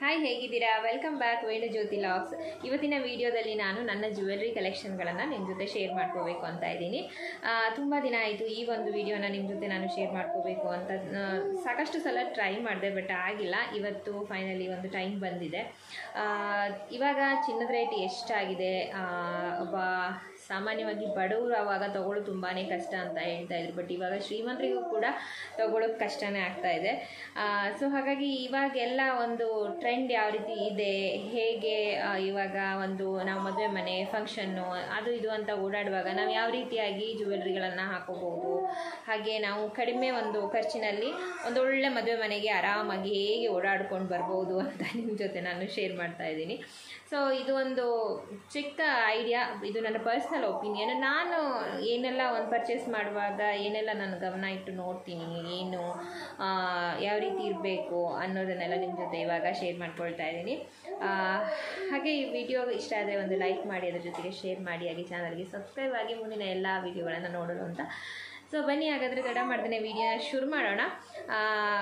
hi ಹೇಗಿದ್ದೀರಾ welcome back Venu Jyothi logs ಇವತ್ತಿನ ವಿಡಿಯೋದಲ್ಲಿ ನಾನು ನನ್ನ ಜ್ಯುವೆಲ್ರಿ ಕಲೆಕ್ಷನ್ಗಳನ್ನು ನಿಮ್ಮ ಜೊತೆ ಶೇರ್ ಮಾಡ್ಕೋಬೇಕು ಅಂತ ಇದ್ದೀನಿ ತುಂಬ ದಿನ ಆಯಿತು ಈ ಒಂದು ವಿಡಿಯೋನ ನಿಮ್ಮ ಜೊತೆ ನಾನು ಶೇರ್ ಮಾಡ್ಕೋಬೇಕು ಅಂತ ಆ, ಸಾಕಷ್ಟು ಸಲ ಟ್ರೈ ಮಾಡಿದೆ ಬಟ್ ಆಗಿಲ್ಲ ಇವತ್ತು ಫೈನಲಿ ಒಂದು ಟೈಮ್ ಬಂದಿದೆ ಆ, ಇವಾಗ ಚಿನ್ನದ ರೇಟ್ ಎಷ್ಟಾಗಿದೆ ಆ, ಒಬ್ಬ ಸಾಮಾನ್ಯವಾಗಿ ಬಡವರು ಆವಾಗ ತಗೊಳ್ಳೋದು ತುಂಬಾ ಕಷ್ಟ ಅಂತ ಹೇಳ್ತಾ ಇದ್ರು ಬಟ್ ಇವಾಗ ಶ್ರೀಮಂತರಿಗೂ ಕೂಡ ತಗೊಳ್ಳೋದು ಕಷ್ಟನೇ ಆಗ್ತಾ ಇದೆ ಸೊ ಹಾಗಾಗಿ ಇವಾಗೆಲ್ಲ ಒಂದು ಟ್ರೆಂಡ್ ಯಾವ ರೀತಿ ಇದೆ ಹೇಗೆ ಆ, ಇವಾಗ ಒಂದು ನಾವು ಮದುವೆ ಮನೆ ಫಂಕ್ಷನ್ನು ಅದು ಇದು ಅಂತ ಓಡಾಡುವಾಗ ನಾವು ಯಾವ ರೀತಿಯಾಗಿ ಜ್ಯುವೆಲ್ರಿಗಳನ್ನು ಹಾಕೋಬಹುದು ಹಾಗೆ ನಾವು ಕಡಿಮೆ ಒಂದು ಖರ್ಚಿನಲ್ಲಿ ಒಂದೊಳ್ಳೆ ಮದುವೆ ಮನೆಗೆ ಆರಾಮಾಗಿ ಹೇಗೆ ಓಡಾಡ್ಕೊಂಡು ಬರ್ಬೋದು ಅಂತ ನಿಮ್ಮ ಜೊತೆ ನಾನು ಶೇರ್ ಮಾಡ್ತಾ ಇದ್ದೀನಿ ಸೊ ಇದು ಒಂದು ಚಿಕ್ಕ ಐಡಿಯಾ ಇದು ನನ್ನ ಪರ್ಸ್ನಲ್ ಒಪಿನಿಯನ್ ನಾನು ಏನೆಲ್ಲ ಒಂದು ಪರ್ಚೇಸ್ ಮಾಡುವಾಗ ಏನೆಲ್ಲ ನಾನು ಗಮನ ಇಟ್ಟು ನೋಡ್ತೀನಿ ಏನು ಆ, ಯಾವ ರೀತಿ ಇರಬೇಕು ಅನ್ನೋದನ್ನೆಲ್ಲ ನಿಮ್ಮ ಜೊತೆ ಇವಾಗ ಶೇರ್ ಮಾಡ್ಕೊಳ್ತಾ ಇದ್ದೀನಿ ಆ, ಹಾಗೆ ಈ ವಿಡಿಯೋ ಇಷ್ಟ ಆದರೆ ಒಂದು ಲೈಕ್ ಮಾಡಿ ಅದ್ರ ಜೊತೆಗೆ ಶೇರ್ ಮಾಡಿ ಹಾಗೆ ಚಾನಲ್ಗೆ ಸಬ್ಸ್ಕ್ರೈಬ್ ಆಗಿ ಮುಂದಿನ ಎಲ್ಲ ವಿಡಿಯೋಗಳನ್ನು ನೋಡೋಣ ಅಂತ ಸೊ ಬನ್ನಿ ಹಾಗಾದರೆ ತಡ ಮಾಡ್ದೇ ವಿಡಿಯೋನ ಶುರು ಮಾಡೋಣ ಆ,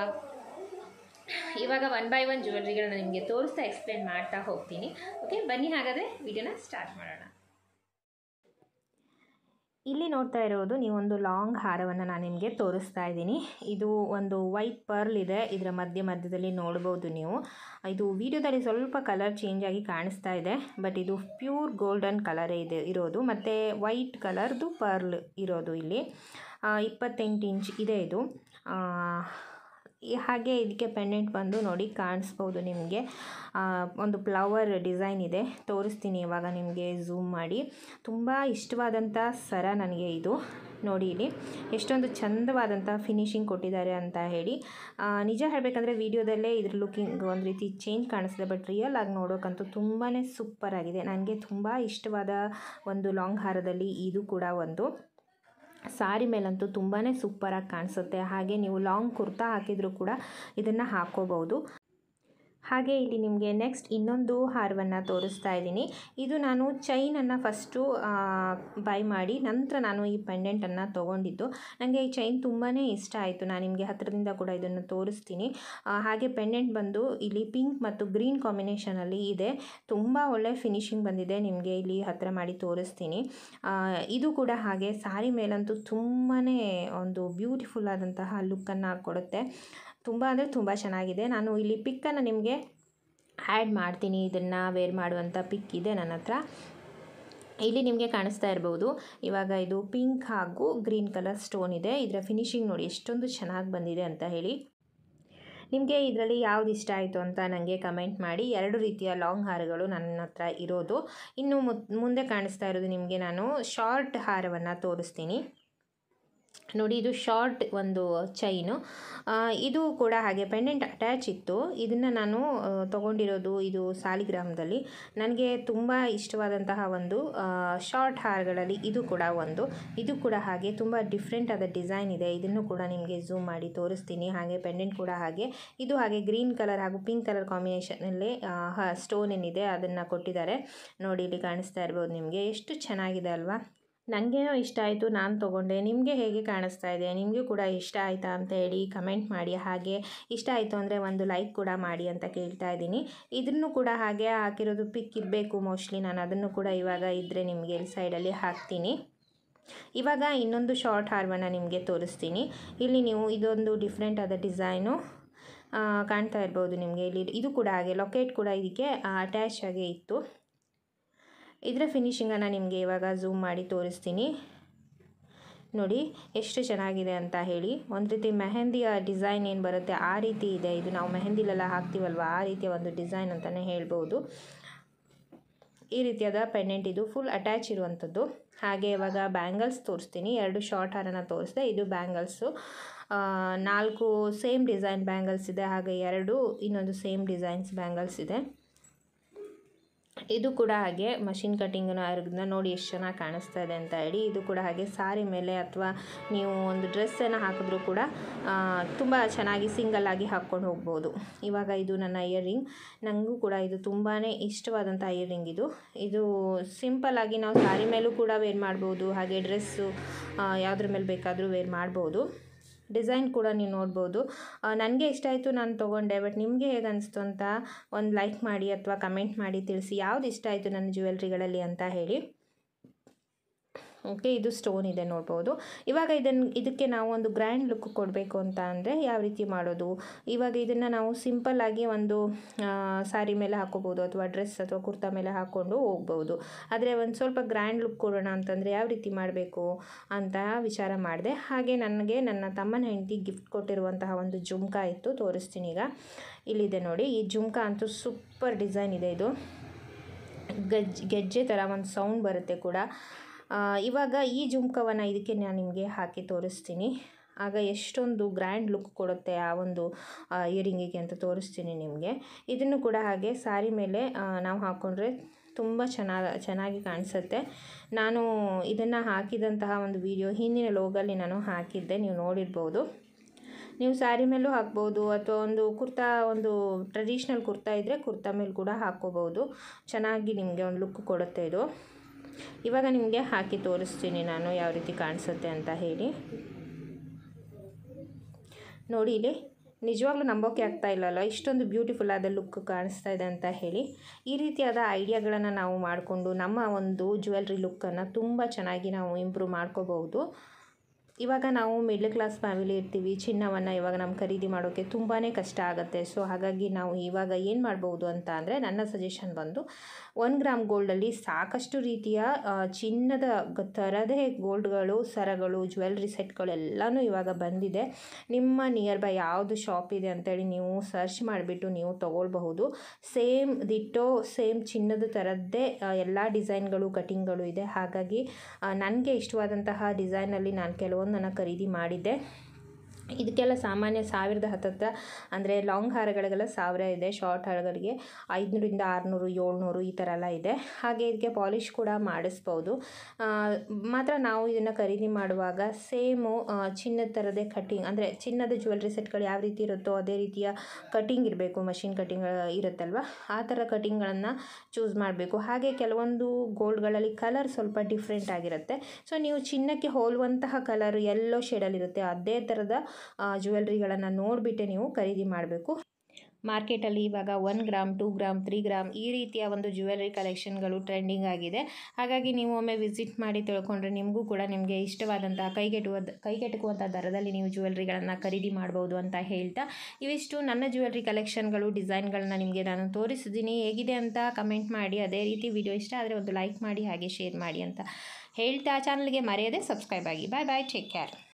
ಇವಾಗ ಒನ್ ಬೈ ಒನ್ ಜ್ಯುವೆಲ್ರಿಗಳನ್ನ ನಿಮಗೆ ತೋರಿಸ್ತಾ ಎಕ್ಸ್ಪ್ಲೇನ್ ಮಾಡ್ತಾ ಹೋಗ್ತೀನಿ ಓಕೆ ಬನ್ನಿ ಹಾಗಾದರೆ ವಿಡಿಯೋನ ಸ್ಟಾರ್ಟ್ ಮಾಡೋಣ ಇಲ್ಲಿ ನೋಡ್ತಾ ಇರೋದು ನೀವೊಂದು ಲಾಂಗ್ ಹಾರವನ್ನು ನಾನು ನಿಮಗೆ ತೋರಿಸ್ತಾ ಇದ್ದೀನಿ ಇದು ಒಂದು ವೈಟ್ ಪರ್ಲ್ ಇದೆ ಇದರ ಮಧ್ಯ ಮಧ್ಯದಲ್ಲಿ ನೋಡ್ಬೋದು ನೀವು ಇದು ವಿಡಿಯೋದಲ್ಲಿ ಸ್ವಲ್ಪ ಕಲರ್ ಚೇಂಜ್ ಆಗಿ ಕಾಣಿಸ್ತಾ ಇದೆ ಬಟ್ ಇದು ಪ್ಯೂರ್ ಗೋಲ್ಡನ್ ಕಲರೇ ಇದೆ ಇರೋದು ಮತ್ತು ವೈಟ್ ಕಲರ್ದು ಪರ್ಲ್ ಇರೋದು ಇಲ್ಲಿ ಆ, ಇಪ್ಪತ್ತೆಂಟು ಇಂಚ್ ಇದೆ ಇದು ಆ, ಈ ಹಾಗೆ ಇದಕ್ಕೆ ಪೆಂಡೆಂಟ್ ಬಂದು ನೋಡಿ ಕಾಣಿಸ್ಬೋದು ನಿಮಗೆ ಆ, ಒಂದು ಫ್ಲವರ್ ಡಿಸೈನ್ ಇದೆ ತೋರಿಸ್ತೀನಿ ಇವಾಗ ನಿಮಗೆ ಝೂಮ್ ಮಾಡಿ ತುಂಬ ಇಷ್ಟವಾದಂಥ ಸರ ನನಗೆ ಇದು ನೋಡಿ ಇಲ್ಲಿ ಎಷ್ಟೊಂದು ಚಂದವಾದಂಥ ಫಿನಿಶಿಂಗ್ ಕೊಟ್ಟಿದ್ದಾರೆ ಅಂತ ಹೇಳಿ ಆ, ನಿಜ ಹೇಳಬೇಕಂದ್ರೆ ವಿಡಿಯೋದಲ್ಲೇ ಇದ್ರ ಲುಕಿಂಗ್ ಒಂದು ರೀತಿ ಚೇಂಜ್ ಕಾಣಿಸ್ತಿದೆ ಬಟ್ ರಿಯಲ್ ಆಗಿ ನೋಡೋಕ್ಕಂತೂ ತುಂಬಾ ಸೂಪರ್ ಆಗಿದೆ ನನಗೆ ತುಂಬ ಇಷ್ಟವಾದ ಒಂದು ಲಾಂಗ್ ಹಾರದಲ್ಲಿ ಇದು ಕೂಡ ಒಂದು ಸಾರಿ ಮೇಲಂತೂ ತುಂಬಾ ಸೂಪರಾಗಿ ಕಾಣಿಸುತ್ತೆ ಹಾಗೆ ನೀವು ಲಾಂಗ್ ಕುರ್ತಾ ಹಾಕಿದರೂ ಕೂಡ ಇದನ್ನು ಹಾಕ್ಕೋಬೋದು ಹಾಗೆ ಇಲ್ಲಿ ನಿಮಗೆ ನೆಕ್ಸ್ಟ್ ಇನ್ನೊಂದು ಹಾರವನ್ನು ತೋರಿಸ್ತಾ ಇದ್ದೀನಿ ಇದು ನಾನು ಚೈನನ್ನು ಫಸ್ಟು ಬೈ ಮಾಡಿ ನಂತರ ನಾನು ಈ ಪೆಂಡೆಂಟನ್ನು ತೊಗೊಂಡಿದ್ದು ನನಗೆ ಈ ಚೈನ್ ತುಂಬಾ ಇಷ್ಟ ಆಯಿತು ನಾನು ನಿಮಗೆ ಹತ್ತಿರದಿಂದ ಕೂಡ ಇದನ್ನು ತೋರಿಸ್ತೀನಿ ಆ, ಹಾಗೆ ಪೆಂಡೆಂಟ್ ಬಂದು ಇಲ್ಲಿ ಪಿಂಕ್ ಮತ್ತು ಗ್ರೀನ್ ಕಾಂಬಿನೇಷನಲ್ಲಿ ಇದೆ ತುಂಬ ಒಳ್ಳೆ ಫಿನಿಶಿಂಗ್ ಬಂದಿದೆ ನಿಮಗೆ ಇಲ್ಲಿ ಹತ್ತಿರ ಮಾಡಿ ತೋರಿಸ್ತೀನಿ ಆ, ಇದು ಕೂಡ ಹಾಗೆ ಸಾರಿ ಮೇಲಂತೂ ತುಂಬಾ ಒಂದು ಬ್ಯೂಟಿಫುಲ್ ಆದಂತಹ ಲುಕ್ಕನ್ನು ಕೊಡುತ್ತೆ ತುಂಬ ಅಂದರೆ ತುಂಬ ಚೆನ್ನಾಗಿದೆ ನಾನು ಇಲ್ಲಿ ಪಿಕ್ಕನ್ನು ನಿಮಗೆ ಆ್ಯಡ್ ಮಾಡ್ತೀನಿ ಇದನ್ನು ವೇರ್ ಮಾಡುವಂಥ ಪಿಕ್ ಇದೆ ನನ್ನ ಹತ್ರ ಇಲ್ಲಿ ನಿಮಗೆ ಕಾಣಿಸ್ತಾ ಇರ್ಬೋದು ಇವಾಗ ಇದು ಪಿಂಕ್ ಹಾಗೂ ಗ್ರೀನ್ ಕಲರ್ ಸ್ಟೋನ್ ಇದೆ ಇದರ ಫಿನಿಶಿಂಗ್ ನೋಡಿ ಎಷ್ಟೊಂದು ಚೆನ್ನಾಗಿ ಬಂದಿದೆ ಅಂತ ಹೇಳಿ ನಿಮಗೆ ಇದರಲ್ಲಿ ಯಾವ್ದು ಇಷ್ಟ ಆಯಿತು ಅಂತ ನನಗೆ ಕಮೆಂಟ್ ಮಾಡಿ ಎರಡು ರೀತಿಯ ಲಾಂಗ್ ಹಾರಗಳು ನನ್ನ ಹತ್ರ ಇರೋದು ಇನ್ನು ಮುತ್- ಮುಂದೆ ಕಾಣಿಸ್ತಾ ಇರೋದು ನಿಮಗೆ ನಾನು ಶಾರ್ಟ್ ಹಾರವನ್ನು ತೋರಿಸ್ತೀನಿ ನೋಡಿ ಇದು ಶಾರ್ಟ್ ಒಂದು ಚೈನು ಆ, ಇದು ಕೂಡ ಹಾಗೆ ಪೆಂಡೆಂಟ್ ಅಟ್ಯಾಚ್ ಇತ್ತು ಇದನ್ನು ನಾನು ಆ, ತಗೊಂಡಿರೋದು ಇದು ಸಾಲಿಗ್ರಾಮದಲ್ಲಿ ನನಗೆ ತುಂಬ ಇಷ್ಟವಾದಂತಹ ಒಂದು ಶಾರ್ಟ್ ಹಾರಗಳಲ್ಲಿ ಇದು ಕೂಡ ಒಂದು ಇದು ಕೂಡ ಹಾಗೆ ತುಂಬ ಡಿಫ್ರೆಂಟ್ ಆದ ಡಿಸೈನ್ ಇದೆ ಇದನ್ನು ಕೂಡ ನಿಮಗೆ ಝೂಮ್ ಮಾಡಿ ತೋರಿಸ್ತೀನಿ ಹಾಗೆ ಪೆಂಡೆಂಟ್ ಕೂಡ ಹಾಗೆ ಇದು ಹಾಗೆ ಗ್ರೀನ್ ಕಲರ್ ಹಾಗೂ ಪಿಂಕ್ ಕಲರ್ ಕಾಂಬಿನೇಷನಲ್ಲಿ ಸ್ಟೋನ್ ಏನಿದೆ ಅದನ್ನು ಕೊಟ್ಟಿದ್ದಾರೆ ನೋಡಿ ಇಲ್ಲಿ ಕಾಣಿಸ್ತಾ ಇರ್ಬೋದು ನಿಮಗೆ ಎಷ್ಟು ಚೆನ್ನಾಗಿದೆ ಅಲ್ವಾ ನನಗೇನೋ ಇಷ್ಟ ಆಯಿತು ನಾನು ತೊಗೊಂಡೆ ನಿಮಗೆ ಹೇಗೆ ಕಾಣಿಸ್ತಾ ಇದೆ ನಿಮಗೂ ಕೂಡ ಇಷ್ಟ ಆಯಿತಾ ಅಂತ ಹೇಳಿ ಕಮೆಂಟ್ ಮಾಡಿ ಹಾಗೆ ಇಷ್ಟ ಆಯಿತು ಅಂದರೆ ಒಂದು ಲೈಕ್ ಕೂಡ ಮಾಡಿ ಅಂತ ಕೇಳ್ತಾ ಇದ್ದೀನಿ ಇದನ್ನು ಕೂಡ ಹಾಗೆ ಹಾಕಿರೋದು ಪಿಕ್ ಇರಬೇಕು ಮೋಸ್ಟ್ಲಿ ನಾನು ಅದನ್ನು ಕೂಡ ಇವಾಗ ಇದ್ದರೆ ನಿಮಗೆ ಇಲ್ಲಿ ಸೈಡಲ್ಲಿ ಹಾಕ್ತೀನಿ ಇವಾಗ ಇನ್ನೊಂದು ಶಾರ್ಟ್ ಹಾರ್ವನ್ನು ನಿಮಗೆ ತೋರಿಸ್ತೀನಿ ಇಲ್ಲಿ ನೀವು ಇದೊಂದು ಡಿಫ್ರೆಂಟ್ ಆದ ಡಿಸೈನು ಆ, ಕಾಣ್ತಾ ಇರ್ಬೋದು ನಿಮಗೆ ಇಲ್ಲಿ ಇದು ಕೂಡ ಹಾಗೆ ಲೊಕೇಟ್ ಕೂಡ ಇದಕ್ಕೆ ಅಟ್ಯಾಚ್ ಆಗೇ ಇತ್ತು ಇದರ ಫಿನಿಶಿಂಗನ್ನು ನಿಮಗೆ ಇವಾಗ ಝೂಮ್ ಮಾಡಿ ತೋರಿಸ್ತೀನಿ ನೋಡಿ ಎಷ್ಟು ಚೆನ್ನಾಗಿದೆ ಅಂತ ಹೇಳಿ ಒಂದು ರೀತಿ ಮೆಹಂದಿಯ ಡಿಸೈನ್ ಏನು ಬರುತ್ತೆ ಆ ರೀತಿ ಇದೆ ಇದು ನಾವು ಮೆಹಂದಿಲೆಲ್ಲ ಹಾಕ್ತೀವಲ್ವ ಆ ರೀತಿಯ ಒಂದು ಡಿಸೈನ್ ಅಂತಲೇ ಹೇಳ್ಬೋದು ಈ ರೀತಿಯಾದ ಪೆಂಡೆಂಟ್ ಇದು ಫುಲ್ ಅಟ್ಯಾಚ್ ಇರುವಂಥದ್ದು ಹಾಗೆ ಇವಾಗ ಬ್ಯಾಂಗಲ್ಸ್ ತೋರಿಸ್ತೀನಿ ಎರಡು ಶಾರ್ಟ್ ಹಾರನ ತೋರಿಸಿದೆ ಇದು ಬ್ಯಾಂಗಲ್ಸು ನಾಲ್ಕು ಸೇಮ್ ಡಿಸೈನ್ ಬ್ಯಾಂಗಲ್ಸ್ ಇದೆ ಹಾಗೆ ಎರಡು ಇನ್ನೊಂದು ಸೇಮ್ ಡಿಸೈನ್ಸ್ ಬ್ಯಾಂಗಲ್ಸ್ ಇದೆ ಇದು ಕೂಡ ಹಾಗೆ ಮಷಿನ್ ಕಟ್ಟಿಂಗನ್ನು ಆಗಿರೋದ್ರಿಂದ ನೋಡಿ ಎಷ್ಟು ಚೆನ್ನಾಗಿ ಕಾಣಿಸ್ತಾ ಇದೆ ಅಂತ ಹೇಳಿ ಇದು ಕೂಡ ಹಾಗೆ ಸಾರಿ ಮೇಲೆ ಅಥವಾ ನೀವು ಒಂದು ಡ್ರೆಸ್ಸನ್ನು ಹಾಕಿದ್ರೂ ಕೂಡ ತುಂಬ ಚೆನ್ನಾಗಿ ಸಿಂಗಲ್ ಆಗಿ ಹಾಕ್ಕೊಂಡು ಹೋಗ್ಬೋದು ಇವಾಗ ಇದು ನನ್ನ ಇಯರಿಂಗ್ ನನಗೂ ಕೂಡ ಇದು ತುಂಬಾ ಇಷ್ಟವಾದಂಥ ಇಯರಿಂಗ್ ಇದು ಇದು ಸಿಂಪಲ್ ಆಗಿ ನಾವು ಸಾರಿ ಮೇಲೂ ಕೂಡ ವೇರ್ ಮಾಡ್ಬೋದು ಹಾಗೆ ಡ್ರೆಸ್ಸು ಯಾವುದ್ರ ಮೇಲೆ ಬೇಕಾದರೂ ವೇರ್ ಮಾಡ್ಬೋದು ಡಿಸೈನ್ ಕೂಡ ನೀವು ನೋಡ್ಬೋದು ನನಗೆ ಇಷ್ಟ ಆಯಿತು ನಾನು ತೊಗೊಂಡೆ ಬಟ್ ನಿಮಗೆ ಹೇಗೆ ಅನಿಸ್ತು ಅಂತ ಒಂದು ಲೈಕ್ ಮಾಡಿ ಅಥವಾ ಕಮೆಂಟ್ ಮಾಡಿ ತಿಳಿಸಿ ಯಾವ್ದು ಇಷ್ಟ ಆಯಿತು ನನ್ನ ಜ್ಯುವೆಲ್ರಿಗಳಲ್ಲಿ ಅಂತ ಹೇಳಿ ಓಕೆ ಇದು ಸ್ಟೋನ್ ಇದೆ ನೋಡ್ಬೋದು ಇವಾಗ ಇದನ್ನು ಇದಕ್ಕೆ ನಾವು ಒಂದು ಗ್ರ್ಯಾಂಡ್ ಲುಕ್ ಕೊಡಬೇಕು ಅಂತ ಅಂದರೆ ಯಾವ ರೀತಿ ಮಾಡೋದು ಇವಾಗ ಇದನ್ನು ನಾವು ಸಿಂಪಲ್ಲಾಗಿ ಒಂದು ಸ್ಯಾರಿ ಮೇಲೆ ಹಾಕೋಬೋದು ಅಥವಾ ಡ್ರೆಸ್ ಅಥವಾ ಕುರ್ತಾ ಮೇಲೆ ಹಾಕ್ಕೊಂಡು ಹೋಗ್ಬೋದು ಆದರೆ ಒಂದು ಸ್ವಲ್ಪ ಗ್ರ್ಯಾಂಡ್ ಲುಕ್ ಕೊಡೋಣ ಅಂತಂದರೆ ಯಾವ ರೀತಿ ಮಾಡಬೇಕು ಅಂತ ವಿಚಾರ ಮಾಡಿದೆ ಹಾಗೆ ನನಗೆ ನನ್ನ ತಮ್ಮನ ಹೆಂಡತಿ ಗಿಫ್ಟ್ ಕೊಟ್ಟಿರುವಂತಹ ಒಂದು ಜುಮ್ಕಾ ಇತ್ತು ತೋರಿಸ್ತೀನಿ ಈಗ ಇಲ್ಲಿದೆ ನೋಡಿ ಈ ಜುಮ್ಕಾ ಅಂತೂ ಸೂಪರ್ ಡಿಸೈನ್ ಇದೆ ಇದು ಗಜ್ ಗೆಜ್ಜೆ ಥರ ಒಂದು ಸೌಂಡ್ ಬರುತ್ತೆ ಕೂಡ ಇವಾಗ ಈ ಜುಮ್ಕವನ್ನು ಇದಕ್ಕೆ ನಾನು ನಿಮಗೆ ಹಾಕಿ ತೋರಿಸ್ತೀನಿ ಆಗ ಎಷ್ಟೊಂದು ಗ್ರ್ಯಾಂಡ್ ಲುಕ್ ಕೊಡುತ್ತೆ ಆ ಒಂದು ಇಯರಿಂಗಿಗೆ ಅಂತ ತೋರಿಸ್ತೀನಿ ನಿಮಗೆ ಇದನ್ನು ಕೂಡ ಹಾಗೆ ಸ್ಯಾರಿ ಮೇಲೆ ನಾವು ಹಾಕ್ಕೊಂಡ್ರೆ ತುಂಬ ಚೆನ್ನಾಗಿ ಚೆನ್ನಾಗಿ ಕಾಣಿಸುತ್ತೆ ನಾನು ಇದನ್ನು ಹಾಕಿದಂತಹ ಒಂದು ವಿಡಿಯೋ ಹಿಂದಿನ ಲೋಗಲ್ಲಿ ನಾನು ಹಾಕಿದ್ದೆ ನೀವು ನೋಡಿರ್ಬೋದು ನೀವು ಸ್ಯಾರಿ ಮೇಲೂ ಹಾಕ್ಬೋದು ಅಥವಾ ಒಂದು ಕುರ್ತಾ ಒಂದು ಟ್ರೆಡಿಷ್ನಲ್ ಕುರ್ತಾ ಇದ್ದರೆ ಕುರ್ತಾ ಮೇಲೆ ಕೂಡ ಹಾಕ್ಕೋಬೋದು ಚೆನ್ನಾಗಿ ನಿಮಗೆ ಒಂದು ಲುಕ್ ಕೊಡುತ್ತೆ ಇದು ಇವಾಗ ನಿಮಗೆ ಹಾಕಿ ತೋರಿಸ್ತೀನಿ ನಾನು ಯಾವ ರೀತಿ ಕಾಣಿಸುತ್ತೆ ಅಂತ ಹೇಳಿ ನೋಡಿ ಇಲ್ಲಿ ನಿಜವಾಗ್ಲೂ ನಂಬೋಕೆ ಆಗ್ತಾ ಇಲ್ಲಲ್ಲ ಇಷ್ಟೊಂದು ಬ್ಯೂಟಿಫುಲ್ ಆದ ಲುಕ್ ಕಾಣಿಸ್ತಾ ಇದೆ ಅಂತ ಹೇಳಿ ಈ ರೀತಿಯಾದ ಐಡಿಯಾಗಳನ್ನು ನಾವು ಮಾಡಿಕೊಂಡು ನಮ್ಮ ಒಂದು ಜ್ಯುವೆಲ್ರಿ ಲುಕ್ಕನ್ನು ತುಂಬ ಚೆನ್ನಾಗಿ ನಾವು ಇಂಪ್ರೂವ್ ಮಾಡ್ಕೋಬಹುದು ಇವಾಗ ನಾವು ಮಿಡ್ಲ್ ಕ್ಲಾಸ್ ಫ್ಯಾಮಿಲಿ ಇರ್ತೀವಿ ಚಿನ್ನವನ್ನು ಇವಾಗ ನಮ್ಮ ಖರೀದಿ ಮಾಡೋಕ್ಕೆ ತುಂಬಾ ಕಷ್ಟ ಆಗುತ್ತೆ ಸೊ ಹಾಗಾಗಿ ನಾವು ಇವಾಗ ಏನು ಮಾಡ್ಬೋದು ಅಂತ ಅಂದರೆ ನನ್ನ ಸಜೆಷನ್ ಬಂದು ಒನ್ ಗ್ರಾಮ್ ಗೋಲ್ಡಲ್ಲಿ ಸಾಕಷ್ಟು ರೀತಿಯ ಚಿನ್ನದ ಥರದೇ ಗೋಲ್ಡ್ಗಳು ಸರಗಳು ಜ್ಯುವೆಲ್ರಿ ಸೆಟ್ಗಳು ಎಲ್ಲನೂ ಇವಾಗ ಬಂದಿದೆ ನಿಮ್ಮ ನಿಯರ್ ಬೈ ಯಾವುದು ಶಾಪ್ ಇದೆ ಅಂತೇಳಿ ನೀವು ಸರ್ಚ್ ಮಾಡಿಬಿಟ್ಟು ನೀವು ತೊಗೊಳ್ಬಹುದು ಸೇಮ್ ದಿಟ್ಟೋ ಸೇಮ್ ಚಿನ್ನದ ಥರದ್ದೇ ಎಲ್ಲ ಡಿಸೈನ್ಗಳು ಕಟಿಂಗ್ಗಳು ಇದೆ ಹಾಗಾಗಿ ನನಗೆ ಇಷ್ಟವಾದಂತಹ ಡಿಸೈನಲ್ಲಿ ನಾನು ಕೆಲವೊಂದನ್ನು ಖರೀದಿ ಮಾಡಿದ್ದೆ ಇದಕ್ಕೆಲ್ಲ ಸಾಮಾನ್ಯ ಸಾವಿರದ ಹತ್ತತ್ರ ಅಂದರೆ ಲಾಂಗ್ ಹಾರಗಳಿಗೆಲ್ಲ ಸಾವಿರ ಇದೆ ಶಾರ್ಟ್ ಹಾರಗಳಿಗೆ ಐದುನೂರಿಂದ ಆರುನೂರು ಏಳ್ನೂರು ಈ ಥರ ಎಲ್ಲ ಇದೆ ಹಾಗೆ ಇದಕ್ಕೆ ಪಾಲಿಷ್ ಕೂಡ ಮಾಡಿಸ್ಬೋದು ಮಾತ್ರ ನಾವು ಇದನ್ನು ಖರೀದಿ ಮಾಡುವಾಗ ಸೇಮು ಚಿನ್ನದ ಥರದೇ ಕಟಿಂಗ್ ಅಂದರೆ ಚಿನ್ನದ ಜ್ಯುವೆಲ್ರಿ ಸೆಟ್ಗಳು ಯಾವ ರೀತಿ ಇರುತ್ತೋ ಅದೇ ರೀತಿಯ ಕಟಿಂಗ್ ಇರಬೇಕು ಮಷಿನ್ ಕಟಿಂಗ್ ಇರುತ್ತಲ್ವ ಆ ಥರ ಕಟಿಂಗ್ಗಳನ್ನು ಚೂಸ್ ಮಾಡಬೇಕು ಹಾಗೆ ಕೆಲವೊಂದು ಗೋಲ್ಡ್ಗಳಲ್ಲಿ ಕಲರ್ ಸ್ವಲ್ಪ ಡಿಫ್ರೆಂಟ್ ಆಗಿರುತ್ತೆ ಸೊ ನೀವು ಚಿನ್ನಕ್ಕೆ ಹೋಲುವಂತಹ ಕಲರ್ ಎಲ್ಲೋ ಶೇಡಲ್ಲಿರುತ್ತೆ ಅದೇ ಥರದ ಜ್ಯುವೆಲ್ರಿಗಳನ್ನು ನೋಡಿಬಿಟ್ಟೆ ನೀವು ಖರೀದಿ ಮಾಡಬೇಕು ಮಾರ್ಕೆಟಲ್ಲಿ ಇವಾಗ one gram two gram three gram ಈ ರೀತಿಯ ಒಂದು ಜ್ಯುವೆಲ್ರಿ ಕಲೆಕ್ಷನ್ಗಳು ಟ್ರೆಂಡಿಂಗ್ ಆಗಿದೆ ಹಾಗಾಗಿ ನೀವು ಒಮ್ಮೆ ವಿಸಿಟ್ ಮಾಡಿ ತಿಳ್ಕೊಂಡ್ರೆ ನಿಮಗೂ ಕೂಡ ನಿಮಗೆ ಇಷ್ಟವಾದಂತಹ ಕೈಗೆಟುವ ಕೈಗೆಟುಕುವಂಥ ದರದಲ್ಲಿ ನೀವು ಜ್ಯುವೆಲ್ರಿಗಳನ್ನು ಖರೀದಿ ಮಾಡ್ಬೋದು ಅಂತ ಹೇಳ್ತಾ ಇವಿಷ್ಟು ನನ್ನ ಜ್ಯುವೆಲ್ರಿ ಕಲೆಕ್ಷನ್ಗಳು ಡಿಸೈನ್ಗಳನ್ನ ನಿಮಗೆ ನಾನು ತೋರಿಸಿದ್ದೀನಿ ಹೇಗಿದೆ ಅಂತ ಕಮೆಂಟ್ ಮಾಡಿ ಅದೇ ರೀತಿ ವಿಡಿಯೋ ಇಷ್ಟ ಆದರೆ ಒಂದು ಲೈಕ್ ಮಾಡಿ ಹಾಗೆ ಶೇರ್ ಮಾಡಿ ಅಂತ ಹೇಳ್ತಾ ಚಾನಲ್ಗೆ ಮರೆಯದೆ ಸಬ್ಸ್ಕ್ರೈಬ್ ಆಗಿ ಬಾಯ್ ಬಾಯ್ ಟೇಕ್ ಕೇರ್